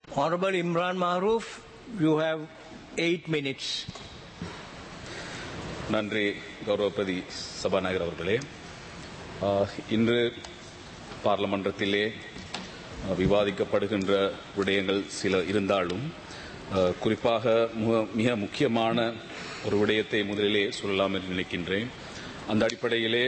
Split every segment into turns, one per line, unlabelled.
Honorable Imran Maruf, you have eight minutes.
நன்றி கௌரவபதி சபாநாயகர் அவர்களே ஆஹ், இன்று பார்லமன்றத்திலே ஆஹ், விவாதிக்கப்படுகின்ற விடயங்கள் சில இருந்தாலும் ஆஹ், குறிப்பாக மு- மிக முக்கியமான ஒரு விடயத்தை முதலிலே சொல்லலாம் என்று நினைக்கின்றேன் அந்த அடிப்படையிலே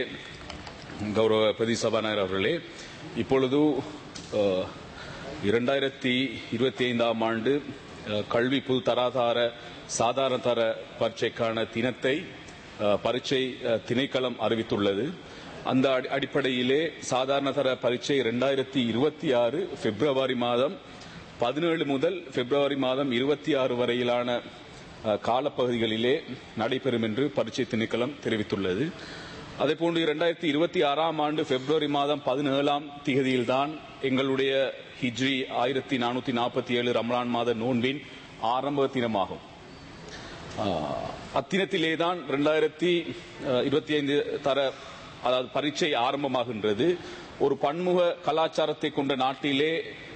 கௌரவ பிரதி சபாநாயகர் அவர்களே இப்பொழுது ஆஹ், இரண்டாயிரத்தி இருபத்தி ஐந்தாம் ஆண்டு அஹ், கல்வி பொது தராதார சாதாரண தர பரீட்சைக்கான தினத்தை அஹ், பரீட்சை அஹ், திணைக்களம் அறிவித்துள்ளது அந்த அடி- அடிப்படையிலே சாதாரண தர பரீட்சை இரண்டாயிரத்தி இருபத்தி ஆறு பிப்ரவரி மாதம் பதினேழு முதல் பிப்ரவரி மாதம் இருபத்தி ஆறு வரையிலான அஹ், காலப்பகுதிகளிலே நடைபெறும் என்று பரீட்சை திணைக்களம் தெரிவித்துள்ளது அதேபோன்று இரண்டாயிரத்தி இருபத்தி ஆறாம் ஆண்டு பிப்ரவரி மாதம் பதினேழாம் திகதியில்தான் எங்களுடைய ஹிஜ்ரி ஆயிரத்தி நானூத்தி நாற்பத்தி ஏழு ரமலான் மாத நோன்பின் ஆரம்ப தினமாகும் ஆஹ், அத்தினத்திலே தான் இரண்டாயிரத்தி இருபத்தி ஐந்து தர அதாவது பரீட்சை ஆரம்பமாகின்றது ஒரு பன்முக கலாச்சாரத்தை கொண்ட நாட்டிலே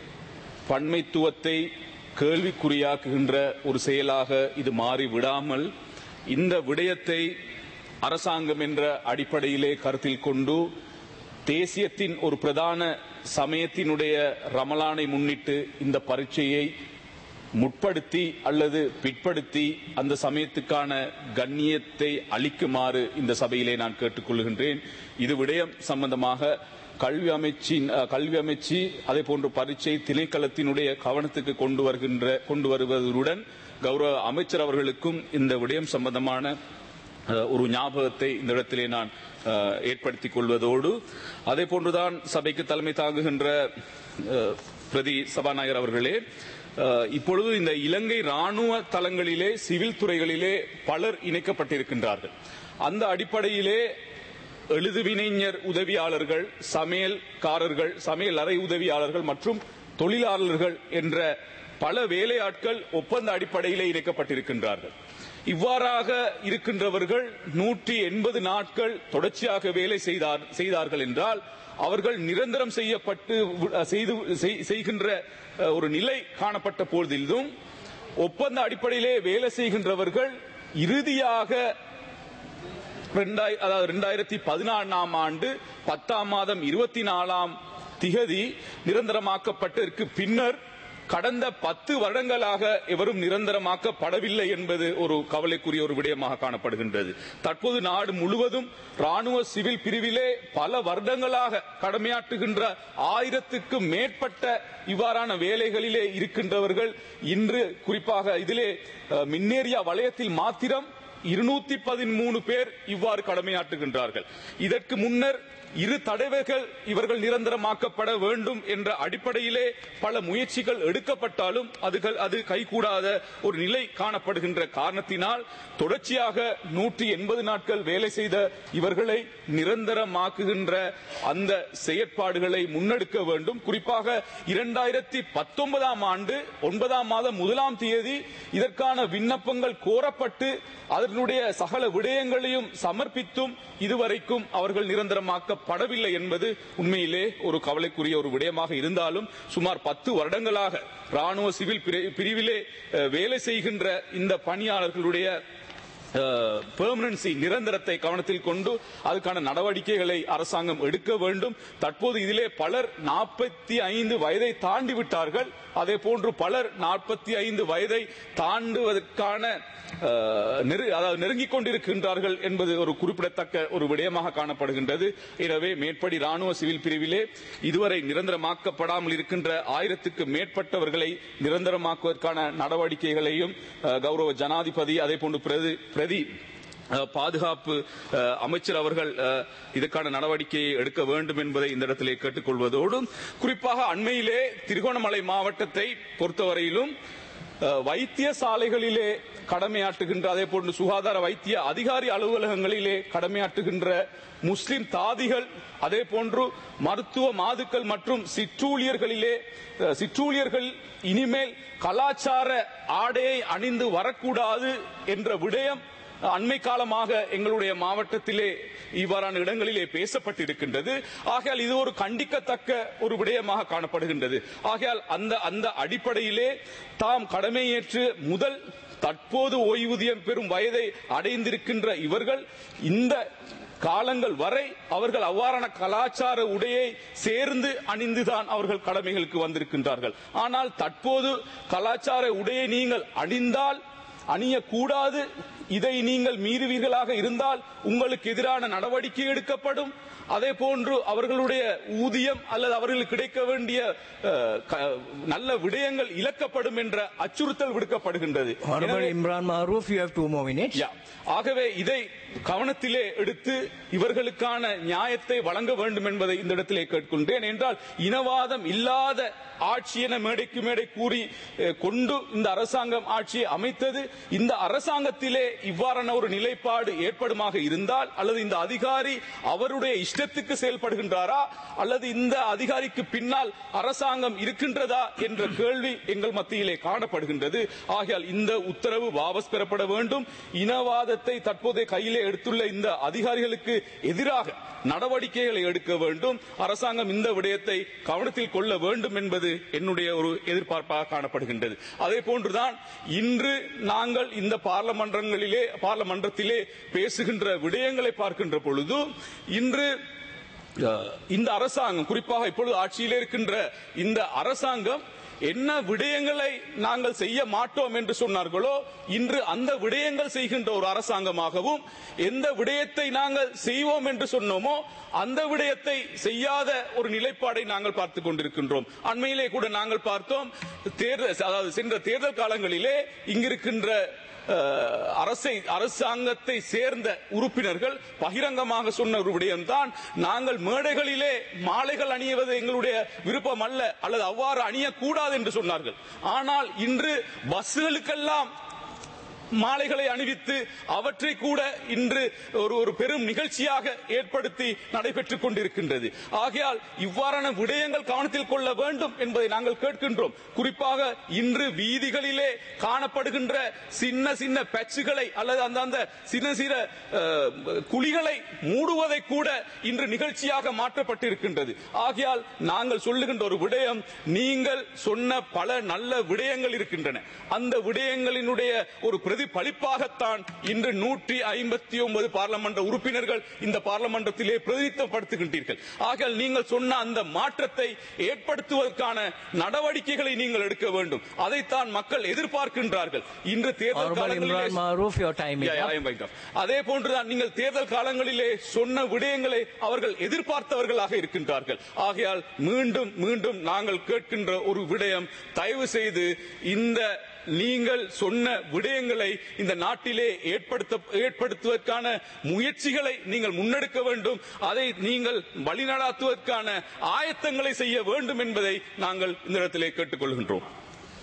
பன்மைத்துவத்தை கேள்விக்குறியாக்குகின்ற ஒரு செயலாக இது மாறி விடாமல் இந்த விடயத்தை அரசாங்கம் என்ற அடிப்படையிலே கருத்தில் கொண்டு தேசியத்தின் ஒரு பிரதான சமயத்தினுடைய ரமலானை முன்னிட்டு இந்த பரீட்சையை முற்படுத்தி அல்லது பிற்படுத்தி அந்த சமயத்துக்கான கண்ணியத்தை அளிக்குமாறு இந்த சபையிலே நான் கேட்டுக்கொள்கின்றேன் இது விடயம் சம்பந்தமாக கல்வி அமைச்சின் அஹ், கல்வி அமைச்சு அதே போன்று பரீட்சை திணைக்களத்தினுடைய கவனத்துக்கு கொண்டு வருகின்ற கொண்டு வருவதுடன் கௌரவ அமைச்சர் அவர்களுக்கும் இந்த விடயம் சம்பந்தமான அஹ், ஒரு ஞாபகத்தை இந்த இடத்திலே நான் அஹ், ஏற்படுத்திக் கொள்வதோடு அதே போன்றுதான் சபைக்கு தலைமை தாங்குகின்ற அஹ், பிரதி சபாநாயகர் அவர்களே அஹ், இப்பொழுது இந்த இலங்கை ராணுவ தளங்களிலே சிவில் துறைகளிலே பலர் இணைக்கப்பட்டிருக்கின்றார்கள் அந்த அடிப்படையிலே எழுதுவினைஞர் உதவியாளர்கள் சமையல்காரர்கள் சமையல் அறை உதவியாளர்கள் மற்றும் தொழிலாளர்கள் என்ற பல வேலையாட்கள் ஒப்பந்த அடிப்படையிலே இணைக்கப்பட்டிருக்கின்றார்கள் இவ்வாறாக இருக்கின்றவர்கள் நூற்றி எண்பது நாட்கள் தொடர்ச்சியாக வேலை செய்தார் செய்தார்கள் என்றால் அவர்கள் நிரந்தரம் செய்யப்பட்டு அஹ், செய்து செய்- செய்கின்ற அஹ், ஒரு நிலை காணப்பட்ட பொழுதிலும் ஒப்பந்த அடிப்படையிலே வேலை செய்கின்றவர்கள் இறுதியாக ரெண்டாய்- அதாவது ரெண்டாயிரத்தி பதினாலாம் ஆண்டு பத்தாம் மாதம் இருபத்தி நாலாம் திகதி நிரந்தரமாக்கப்பட்டிருக்கு பின்னர் கடந்த பத்து வருடங்களாக எவரும் நிரந்தரமாக்கப்படவில்லை என்பது ஒரு கவலைக்குரிய ஒரு விடயமாக காணப்படுகின்றது தற்போது நாடு முழுவதும் ராணுவ சிவில் பிரிவிலே பல வருடங்களாக கடமையாற்றுகின்ற ஆயிரத்துக்கும் மேற்பட்ட இவ்வாறான வேலைகளிலே இருக்கின்றவர்கள் இன்று குறிப்பாக இதிலே அஹ், மின்னேரியா வலயத்தில் மாத்திரம் இருநூத்தி பதிமூணு பேர் இவ்வாறு கடமையாற்றுகின்றார்கள் இதற்கு முன்னர் இரு தடவைகள் இவர்கள் நிரந்தரமாக்கப்பட வேண்டும் என்ற அடிப்படையிலே பல முயற்சிகள் எடுக்கப்பட்டாலும் அதுகள் அது கைகூடாத ஒரு நிலை காணப்படுகின்ற காரணத்தினால் தொடர்ச்சியாக நூற்றி எண்பது நாட்கள் வேலை செய்த இவர்களை நிரந்தரமாக்குகின்ற அந்த செயற்பாடுகளை முன்னெடுக்க வேண்டும் குறிப்பாக இரண்டாயிரத்தி பத்தொன்பதாம் ஆண்டு ஒன்பதாம் மாதம் முதலாம் தேதி இதற்கான விண்ணப்பங்கள் கோரப்பட்டு அதனுடைய சகல விடயங்களையும் சமர்ப்பித்தும் இதுவரைக்கும் அவர்கள் நிரந்தரமாக்கப்படவில்லை என்பது உண்மையிலே ஒரு கவலைக்குரிய ஒரு விடயமாக இருந்தாலும் சுமார் பத்து வருடங்களாக ராணுவ சிவில் பிரி- பிரிவிலே அஹ், வேலை செய்கின்ற இந்த பணியாளர்களுடைய பெர்மனன்சி நிரந்தரத்தை கவனத்தில் கொண்டு அதுக்கான நடவடிக்கைகளை அரசாங்கம் எடுக்க வேண்டும் தற்போது இதிலே பலர் நாற்பத்தி ஐந்து வயதை தாண்டி விட்டார்கள் அதே போன்று பலர் நாற்பத்தி ஐந்து வயதை தாண்டுவதற்கான அஹ், நெரு- அதாவது நெருங்கிக் கொண்டிருக்கின்றார்கள் என்பது ஒரு குறிப்பிடத்தக்க ஒரு விடயமாக காணப்படுகின்றது எனவே மேற்படி ராணுவ சிவில் பிரிவிலே இதுவரை நிரந்தரமாக்கப்படாமல் இருக்கின்ற ஆயிரத்துக்கு மேற்பட்டவர்களை நிரந்தரமாக்குவதற்கான நடவடிக்கைகளையும் அஹ், கௌரவ ஜனாதிபதி அதே போன்று பிரதி பிரதி அஹ், பாதுகாப்பு அஹ், அமைச்சர் அவர்கள் அஹ், இதற்கான நடவடிக்கையை எடுக்க வேண்டும் என்பதை இந்த இடத்திலே கேட்டுக்கொள்வதோடு குறிப்பாக அண்மையிலே திருகோணமலை மாவட்டத்தை பொறுத்தவரையிலும் அஹ், வைத்தியசாலைகளிலே கடமையாற்றுகின்ற அதே போன்று சுகாதார வைத்திய அதிகாரி அலுவலகங்களிலே கடமையாற்றுகின்ற முஸ்லிம் தாதிகள் அதே போன்று மருத்துவ மாதுக்கள் மற்றும் சிற்றூழியர்களிலே அஹ், சிற்றூழியர்கள் இனிமேல் கலாச்சார ஆடையை அணிந்து வரக்கூடாது என்ற விடயம் அண்மை காலமாக எங்களுடைய மாவட்டத்திலே இவ்வாறான இடங்களிலே பேசப்பட்டிருக்கின்றது ஆகையால் இது ஒரு கண்டிக்கத்தக்க ஒரு விடயமாக காணப்படுகின்றது ஆகையால் அந்த அந்த அடிப்படையிலே தாம் கடமையேற்று முதல் தற்போது ஓய்வூதியம் பெறும் வயதை அடைந்திருக்கின்ற இவர்கள் இந்த காலங்கள் வரை அவர்கள் அவ்வாறான கலாச்சார உடையை சேர்ந்து அணிந்துதான் அவர்கள் கடமைகளுக்கு வந்திருக்கின்றார்கள் ஆனால் தற்போது கலாச்சார உடையை நீங்கள் அணிந்தால் அணியக்கூடாது இதை நீங்கள் மீறுவீர்களாக இருந்தால் உங்களுக்கு எதிரான நடவடிக்கை எடுக்கப்படும் அதே போன்று அவர்களுடைய ஊதியம் அல்லது அவர்களுக்கு கிடைக்க வேண்டிய அஹ், க- நல்ல விடயங்கள் இழக்கப்படும் என்ற அச்சுறுத்தல் விடுக்கப்படுகின்றது
Honorable
எனவே-
Imran Maruf, you have two more minutes.
யா. ஆகவே இதை கவனத்திலே எடுத்து இவர்களுக்கான நியாயத்தை வழங்க வேண்டும் என்பதை இந்த இடத்திலே கேட்கின்றேன் என்றால் இனவாதம் இல்லாத ஆட்சி என மேடைக்கு மேடை கூறி அஹ், கொண்டு இந்த அரசாங்கம் ஆட்சியை அமைத்தது இந்த அரசாங்கத்திலே இவ்வாறான ஒரு நிலைப்பாடு ஏற்படுமாக இருந்தால் அல்லது இந்த அதிகாரி அவருடைய இஷ்டத்துக்கு செயல்படுகின்றாரா அல்லது இந்த அதிகாரிக்கு பின்னால் அரசாங்கம் இருக்கின்றதா என்ற கேள்வி எங்கள் மத்தியிலே காணப்படுகின்றது ஆகையால் இந்த உத்தரவு வாபஸ் பெறப்பட வேண்டும் இனவாதத்தை தற்போதைய கையிலே எடுத்துள்ள இந்த அதிகாரிகளுக்கு எதிராக நடவடிக்கைகளை எடுக்க வேண்டும் அரசாங்கம் இந்த விடயத்தை கவனத்தில் கொள்ள வேண்டும் என்பது என்னுடைய ஒரு எதிர்பார்ப்பாக காணப்படுகின்றது அதே போன்றுதான் இன்று நாங்கள் இந்த பார்லமன்றங்களிலே பார்லமன்றத்திலே பேசுகின்ற விடயங்களை பார்க்கின்ற பொழுது இன்று அஹ், இந்த அரசாங்கம் குறிப்பாக இப்பொழுது ஆட்சியிலே இருக்கின்ற இந்த அரசாங்கம் என்ன விடயங்களை நாங்கள் செய்ய மாட்டோம் என்று சொன்னார்களோ இன்று அந்த விடயங்கள் செய்கின்ற ஒரு அரசாங்கமாகவும் எந்த விடயத்தை நாங்கள் செய்வோம் என்று சொன்னோமோ அந்த விடயத்தை செய்யாத ஒரு நிலைப்பாடை நாங்கள் பார்த்துக் கொண்டிருக்கின்றோம் அண்மையிலே கூட நாங்கள் பார்த்தோம் தேர்தல் அதாவது சென்ற தேர்தல் காலங்களிலே இங்கிருக்கின்ற அஹ், அரசை அரசாங்கத்தை சேர்ந்த உறுப்பினர்கள் பகிரங்கமாக சொன்ன ஒரு விடயம்தான் நாங்கள் மேடைகளிலே மாலைகள் அணியுவது எங்களுடைய விருப்பம் அல்ல அல்லது அவ்வாறு அணியக்கூடாது என்று சொன்னார்கள் ஆனால் இன்று பஸ்களுக்கெல்லாம் மாலைகளை அணிவித்து அவற்றை கூட இன்று ஒரு ஒரு பெரும் நிகழ்ச்சியாக ஏற்படுத்தி நடைபெற்றுக் கொண்டிருக்கின்றது ஆகையால் இவ்வாறான விடயங்கள் கவனத்தில் கொள்ள வேண்டும் என்பதை நாங்கள் கேட்கின்றோம் குறிப்பாக இன்று வீதிகளிலே காணப்படுகின்ற சின்ன சின்ன பேச்சுகளை அல்லது அந்த அந்த சின்ன சின்ன அஹ், குழிகளை மூடுவதை கூட இன்று நிகழ்ச்சியாக மாற்றப்பட்டிருக்கின்றது ஆகையால் நாங்கள் சொல்லுகின்ற ஒரு விடயம் நீங்கள் சொன்ன பல நல்ல விடயங்கள் இருக்கின்றன அந்த விடயங்களினுடைய ஒரு பிரதிபலிப்பாகத்தான் இன்று நூற்றி ஐம்பத்தி ஒன்பது பார்லமென்ற உறுப்பினர்கள் இந்த பார்லமெண்டத்திலே பிரதிநிதித்துவப்படுத்துகின்றீர்கள் ஆகையால் நீங்கள் சொன்ன அந்த மாற்றத்தை ஏற்படுத்துவதற்கான நடவடிக்கைகளை நீங்கள் எடுக்க வேண்டும் அதைத்தான் மக்கள் எதிர்பார்க்கின்றார்கள் இன்று தேர்தல்
Honorable
காலங்களிலே
Imran Maruf, your time is
Yeah, yeah,
up.
I am right now. அதே போன்றுதான் நீங்கள் தேர்தல் காலங்களிலே சொன்ன விடயங்களை அவர்கள் எதிர்பார்த்தவர்களாக இருக்கின்றார்கள் ஆகையால் மீண்டும் மீண்டும் நாங்கள் கேட்கின்ற ஒரு விடயம் தயவு செய்து இந்த நீங்கள் சொன்ன விடயங்களை இந்த நாட்டிலே ஏற்படுத்த ஏற்படுத்துவதற்கான முயற்சிகளை நீங்கள் முன்னெடுக்க வேண்டும் அதை நீங்கள் வழிநடாத்துவதற்கான ஆயத்தங்களை செய்ய வேண்டும் என்பதை நாங்கள் இந்த இடத்திலே கேட்டுக்கொள்கின்றோம்